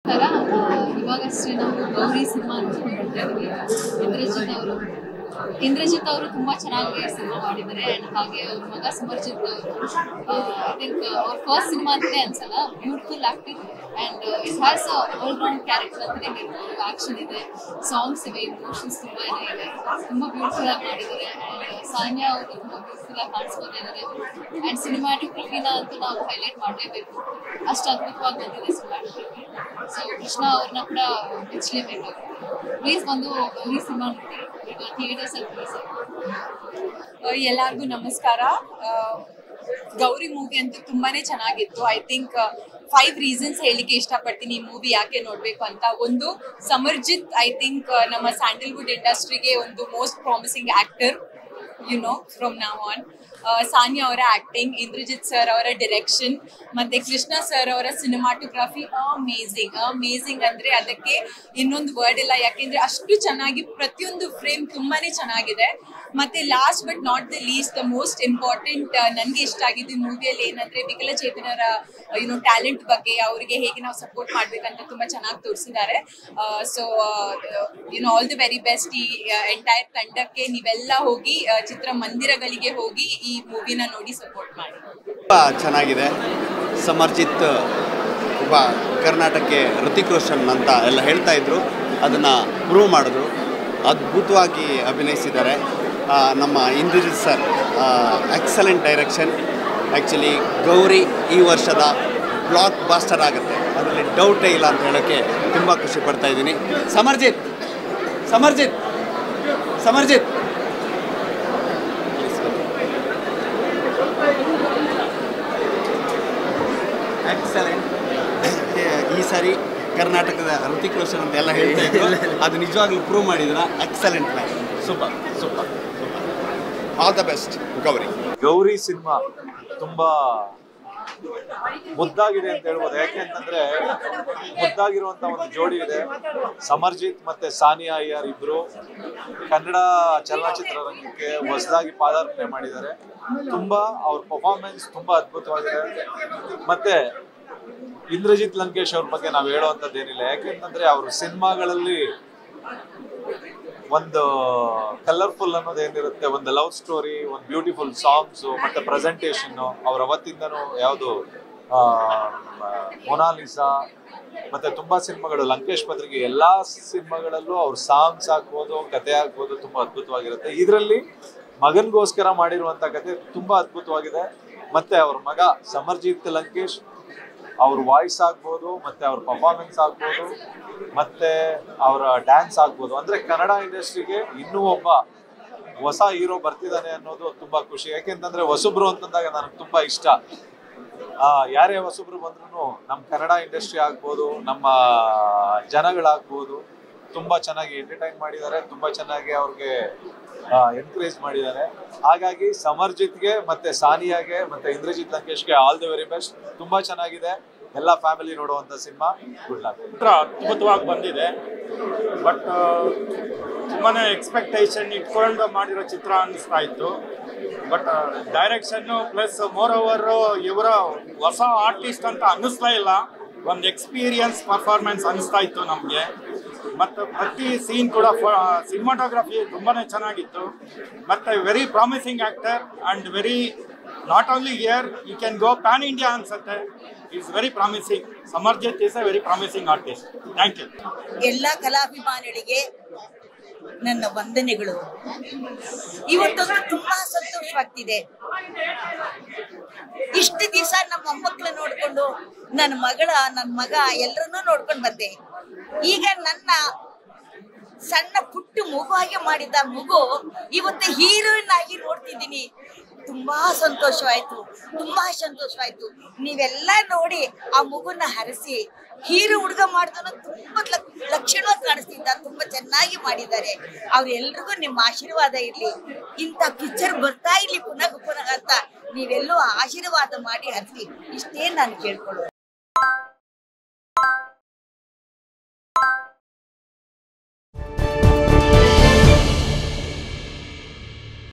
ನಮಸ್ಕಾರ ಆ, ಇವಾಗಷ್ಟೇ ನಾವು ಗೌರಿ ಸಿನಿಮಾ ನೋಡ್ಕೊಂಡು ಬರ್ತಾ ಇದ್ವಿ ಇಂದ್ರಜಿತ್ ಅವರು ಇಂದ್ರಜಿತ್ ಅವರು ತುಂಬಾ ಚೆನ್ನಾಗಿ ಸಿನಿಮಾ ಮಾಡಿದ್ದಾರೆ ಅಂಡ್ ಹಾಗೆ ಅವ್ರ ಮಗ ಸಮರ್ಜಿತ್ ಅವರು ಐ ಥಿಂಕ್ ಅವ್ರ ಫಸ್ಟ್ ಸಿನಿಮಾ ಅಂತಾನೆ ಅನ್ಸಲ್ಲ beautiful acting and it has all round character ಅಂತಾನೆ ಹೇಳ್ಬೋದು ಆಕ್ಷನ್ ಇದೆ ಸಾಂಗ್ಸ್ ಇವೆ ಇಮೋಷನ್ಸ್ ತುಂಬಾ ಇದೆ ತುಂಬಾ ಬ್ಯೂಟಿಫುಲ್ ಆಗಿ ಮಾಡಿದ್ದಾರೆ ಅಂಡ್ ಸಾನ್ಯಾ ಅವರು ತುಂಬಾ ಬ್ಯೂಟಿಫುಲ್ ಆಗಿ ಕಾಣಿಸ್ಕೊತಾ ಇದ್ದಾರೆ ಅಂಡ್ ಸಿನಿಮ್ಯಾಟೋಗ್ರಫಿನ ಅಂತೂ ನಾವು ಹೈಲೈಟ್ ಮಾಡಲೇಬೇಕು ಅಷ್ಟು ಅದ್ಭುತವಾಗಿ ಬಂದಿದೆ ಸಿನಿಮ್ಯಾಟೋಗ್ರಫಿ ಸೊ ಕೃಷ್ಣ ಅವ್ರನ್ನ ಕೂಡ ಮೆಚ್ಚಲೇಬೇಕು ಪ್ಲೀಸ್ ಬಂದು ಗೌರಿ ಸಿನಿಮಾ ನೋಡಿ ಈಗ ಥಿಯೇಟರ್ಸ್ ಅಲ್ಲಿ ಪ್ಲೀಸ್ ಎಲ್ಲರಿಗೂ ನಮಸ್ಕಾರ ಆ, ಗೌರಿ ಮೂವಿ ಅಂತೂ ತುಂಬಾನೇ ಚೆನ್ನಾಗಿತ್ತು ಐ ಥಿಂಕ್ ಫೈವ್ ರೀಸನ್ಸ್ ಹೇಳಿಕ್ಕೆ ಇಷ್ಟಪಡ್ತೀನಿ ಈ ಮೂವಿ ಯಾಕೆ ನೋಡ್ಬೇಕು ಅಂತ ಒಂದು ಸಮರ್ಜಿತ್ ಐ ಥಿಂಕ್ ನಮ್ಮ ಸ್ಯಾಂಡಲ್ವುಡ್ ಇಂಡಸ್ಟ್ರಿಗೆ ಒಂದು most promising actor you know from ನಾವ್ ಆನ್ ಸಾನಿಯಾ ಅವರ ಆಕ್ಟಿಂಗ್ ಇಂದ್ರಜಿತ್ ಸರ್ ಅವರ ಡಿರೆಕ್ಷನ್ ಮತ್ತೆ ಕೃಷ್ಣ ಸರ್ ಅವರ ಸಿನಿಮಾಟೋಗ್ರಫಿ ಅಮೇಝಿಂಗ್ ಅಮೇಝಿಂಗ್ ಅಂದ್ರೆ ಅದಕ್ಕೆ ಇನ್ನೊಂದು ವರ್ಡ್ ಇಲ್ಲ ಯಾಕೆಂದ್ರೆ ಅಷ್ಟು ಚೆನ್ನಾಗಿ ಪ್ರತಿಯೊಂದು ಫ್ರೇಮ್ ತುಂಬಾನೇ ಚೆನ್ನಾಗಿದೆ ಮತ್ತೆ last but not the least the most important ನನಗೆ ಇಷ್ಟ ಆಗಿದ್ದು ಮೂವಿಯಲ್ಲಿ ಏನಂದ್ರೆ ವಿಕಲಚೇತನರ ಯುನೋ ಟ್ಯಾಲೆಂಟ್ ಬಗ್ಗೆ ಅವರಿಗೆ ಹೇಗೆ ನಾವು ಸಪೋರ್ಟ್ ಮಾಡ್ಬೇಕಂತ ತುಂಬಾ ಚೆನ್ನಾಗಿ ತೋರಿಸಿದ್ದಾರೆ so you know all the very best ಈ ಎಂಟೈರ್ ತಂಡಕ್ಕೆ ನೀವೆಲ್ಲ ಹೋಗಿ ಆ, ಚಿತ್ರಮಂದಿರಗಳಿಗೆ ಹೋಗಿ ಈ ಮೂವಿನ ನೋಡಿ ಸಪೋರ್ಟ್ ಮಾಡಿ ತುಂಬ ಚೆನ್ನಾಗಿದೆ ಸಮರ್ಜಿತ್ ಒಬ್ಬ ಕರ್ನಾಟಕಕ್ಕೆ ಋತಿಕ್ ರೋಷನ್ ಅಂತ ಎಲ್ಲ ಹೇಳ್ತಾ ಇದ್ರು ಅದನ್ನು ಪ್ರೂವ್ ಮಾಡಿದ್ರು ಅದ್ಭುತವಾಗಿ ಅಭಿನಯಿಸಿದ್ದಾರೆ ಆ, ನಮ್ಮ Indrajit sir excellent direction actually Gauri ಈ ವರ್ಷದ ಬ್ಲಾಕ್ ಬಾಸ್ಟರ್ ಆಗುತ್ತೆ ಅದರಲ್ಲಿ ಡೌಟೇ ಇಲ್ಲ ಅಂತ ಹೇಳೋಕ್ಕೆ ತುಂಬ ಖುಷಿ ಪಡ್ತಾ ಇದ್ದೀನಿ ಸಮರ್ಜಿತ್ ಸಮರ್ಜಿತ್ ಸಮರ್ಜಿತ್ ಎಕ್ಸಲೆಂಟ್ ಈ ಸಾರಿ ಕರ್ನಾಟಕದ ಋತಿಕ್ ರೋಷನ್ ಅಂತ ಎಲ್ಲ ಹೇಳ್ತಾ ಇದ್ರು ಅದು ನಿಜವಾಗ್ಲೂ ಪ್ರೂವ್ ಮಾಡಿದ್ರ excellent man super super super all the best Gauri Gauri cinema ತುಂಬಾ ಮುದ್ದಾಗಿದೆ ಅಂತ ಹೇಳ್ಬೋದು ಯಾಕೆ ಅಂತಂದ್ರೆ ಮುದ್ದಾಗಿರುವಂತ ಒಂದು ಜೋಡಿ ಇದೆ ಸಮರ್ಜಿತ್ ಮತ್ತೆ ಸಾನಿಯಾ ಅಯ್ಯರ್ ಇಬ್ರು ಕನ್ನಡ ಚಲನಚಿತ್ರ ರಂಗಕ್ಕೆ ಹೊಸದಾಗಿ ಪಾದಾರ್ಪಣೆ ಮಾಡಿದ್ದಾರೆ ತುಂಬಾ ಅವ್ರ ಪರ್ಫಾರ್ಮೆನ್ಸ್ ತುಂಬಾ ಅದ್ಭುತವಾಗಿದೆ ಮತ್ತೆ ಇಂದ್ರಜಿತ್ ಲಂಕೇಶ್ ಅವ್ರ ಬಗ್ಗೆ ನಾವು ಹೇಳುವಂಥದ್ದು ಏನಿಲ್ಲ ಯಾಕೆಂತಂದ್ರೆ ಅವ್ರ ಸಿನಿಮಾಗಳಲ್ಲಿ ಒಂದು ಕಲರ್ಫುಲ್ ಅನ್ನೋದು ಏನಿರುತ್ತೆ ಒಂದು ಲವ್ ಸ್ಟೋರಿ ಒಂದು ಬ್ಯೂಟಿಫುಲ್ ಸಾಂಗ್ಸ್ ಮತ್ತೆ ಪ್ರೆಸೆಂಟೇಷನ್ ಅವ್ರ ಅವತ್ತಿಂದನೂ ಯಾವುದು ಮೊನಾಲಿಸಾ ಮತ್ತೆ ತುಂಬಾ ಸಿನಿಮಾಗಳು ಲಂಕೇಶ್ ಪತ್ರಿಕೆ ಎಲ್ಲಾ ಸಿನಿಮಾಗಳಲ್ಲೂ ಅವ್ರ ಸಾಂಗ್ಸ್ ಆಗ್ಬೋದು ಕತೆ ಆಗ್ಬೋದು ತುಂಬಾ ಅದ್ಭುತವಾಗಿರುತ್ತೆ ಇದರಲ್ಲಿ ಮಗನ್ಗೋಸ್ಕರ ಮಾಡಿರುವಂತ ಕತೆ ತುಂಬಾ ಅದ್ಭುತವಾಗಿದೆ ಮತ್ತೆ ಅವ್ರ ಮಗ ಸಮರ್ಜಿತ್ ಲಂಕೇಶ್ ಅವ್ರ ವಾಯ್ಸ್ ಆಗ್ಬೋದು ಮತ್ತೆ ಅವ್ರ ಪರ್ಫಾರ್ಮೆನ್ಸ್ ಆಗ್ಬೋದು ಮತ್ತೆ ಅವರ ಡ್ಯಾನ್ಸ್ ಆಗ್ಬೋದು ಅಂದ್ರೆ ಕನ್ನಡ ಇಂಡಸ್ಟ್ರಿಗೆ ಇನ್ನೂ ಒಬ್ಬ ಹೊಸ ಹೀರೋ ಬರ್ತಿದ್ದಾನೆ ಅನ್ನೋದು ತುಂಬಾ ಖುಷಿ ಯಾಕೆಂತಂದ್ರೆ ಹೊಸಬ್ರು ಅಂತಂದಾಗ ನನಗೆ ತುಂಬಾ ಇಷ್ಟ ಆ, ಯಾರೇ ಹೊಸಬ್ರು ಬಂದ್ರು ನಮ್ಮ ಕನ್ನಡ ಇಂಡಸ್ಟ್ರಿ ಆಗ್ಬೋದು ನಮ್ಮ ಜನಗಳಾಗ್ಬೋದು ತುಂಬಾ ಚೆನ್ನಾಗಿ ಎಂಟರ್ಟೈನ್ ಮಾಡಿದ್ದಾರೆ ತುಂಬಾ ಚೆನ್ನಾಗಿ ಅವ್ರಿಗೆ ಎನ್ಕರೇಜ್ ಮಾಡಿದ್ದಾರೆ ಹಾಗಾಗಿ ಸಮರ್ಜಿತ್ಗೆ ಮತ್ತೆ ಸಾನಿಯಾಗೆ ಮತ್ತೆ ಇಂದ್ರಜಿತ್ ಲಂಕೇಶ್ಗೆ ಆಲ್ ದಿ ವೆರಿ ಬೆಸ್ಟ್ ತುಂಬಾ ಚೆನ್ನಾಗಿದೆ ಎಲ್ಲ ಫ್ಯಾಮಿಲಿ ನೋಡುವಂತ ಸಿನಿಮಾ ಗುಡ್ ಲಕ್ ಚಿತ್ರ ಅದ್ಭುತವಾಗಿ ಬಂದಿದೆ ಬಟ್ ತುಂಬಾ ಎಕ್ಸ್ಪೆಕ್ಟೇಷನ್ ಇಟ್ಕೊಂಡು ಮಾಡಿರೋ ಚಿತ್ರ ಅನಿಸ್ತಾ ಇತ್ತು ಬಟ್ ಡೈರೆಕ್ಷನ್ನು ಪ್ಲಸ್ ಮೋರ್ ಓವರ್ ಇವರ ಹೊಸ ಆರ್ಟಿಸ್ಟ್ ಅಂತ ಅನ್ನಿಸ್ತಾ ಇಲ್ಲ ಒಂದು ಎಕ್ಸ್ಪೀರಿಯನ್ಸ್ ಪರ್ಫಾರ್ಮೆನ್ಸ್ ಅನಿಸ್ತಾ ಇತ್ತು ನಮಗೆ ಮತ್ತು ಪ್ರತಿ ಸೀನ್ ಕೂಡ ಸಿನಿಮಾಟೋಗ್ರಫಿ ತುಂಬಾ ಚೆನ್ನಾಗಿತ್ತು ಮತ್ತು very promising actor and very not only year you can go pan India ಅನ್ಸುತ್ತೆ it's very promising Samarjit is a very promising artist thank you ಎಲ್ಲ ಕಲಾಭಿಮಾನಿಗಳಿಗೆ ನನ್ನ ವಂದನೆಗಳು ಇವತ್ತೊಂದು ತುಂಬಾ ಸಂತೋಷವಾಗ್ತಿದೆ ಇಷ್ಟು ದಿವಸ ನಮ್ಮ ಮೊಮ್ಮಕ್ಕಳ ನೋಡ್ಕೊಂಡು ನನ್ನ ಮಗಳ ನನ್ನ ಮಗ ಎಲ್ಲರನ್ನೂ ನೋಡ್ಕೊಂಡು ಬಂದೆ ಈಗ ನನ್ನ ಸಣ್ಣ ಪುಟ್ಟ ಮಗುವಾಗೆ ಮಾಡಿದ ಮಗು ಇವತ್ತು ಹೀರೋಯಿನ್ ಆಗಿ ನೋಡ್ತಿದ್ದೀನಿ ತುಂಬಾ ಸಂತೋಷವಾಯ್ತು ತುಂಬಾ ಸಂತೋಷವಾಯ್ತು ನೀವೆಲ್ಲ ನೋಡಿ ಆ ಮಗುನ ಹರಸಿ ಹೀರೋ ಹುಡುಗ ಮಾಡಿದನು ತುಂಬಾ ಲಕ್- ಲಕ್ಷಣವಾಗಿ ಕಾಣಿಸ್ತಿದ್ದ ತುಂಬಾ ಚೆನ್ನಾಗಿ ಮಾಡಿದ್ದಾರೆ ಅವ್ರೆಲ್ರಿಗೂ ನಿಮ್ಮ ಆಶೀರ್ವಾದ ಇರ್ಲಿ ಇಂಥ ಪಿಕ್ಚರ್ ಬರ್ತಾ ಇರ್ಲಿ ಪುನಃ ಪುನಃ ಅಂತ ನೀವೆಲ್ಲೂ ಆಶೀರ್ವಾದ ಮಾಡಿ ಹರಿಸಿ ಇಷ್ಟೇ ನಾನು ಕೇಳ್ಕೊಳ್ಳೋದು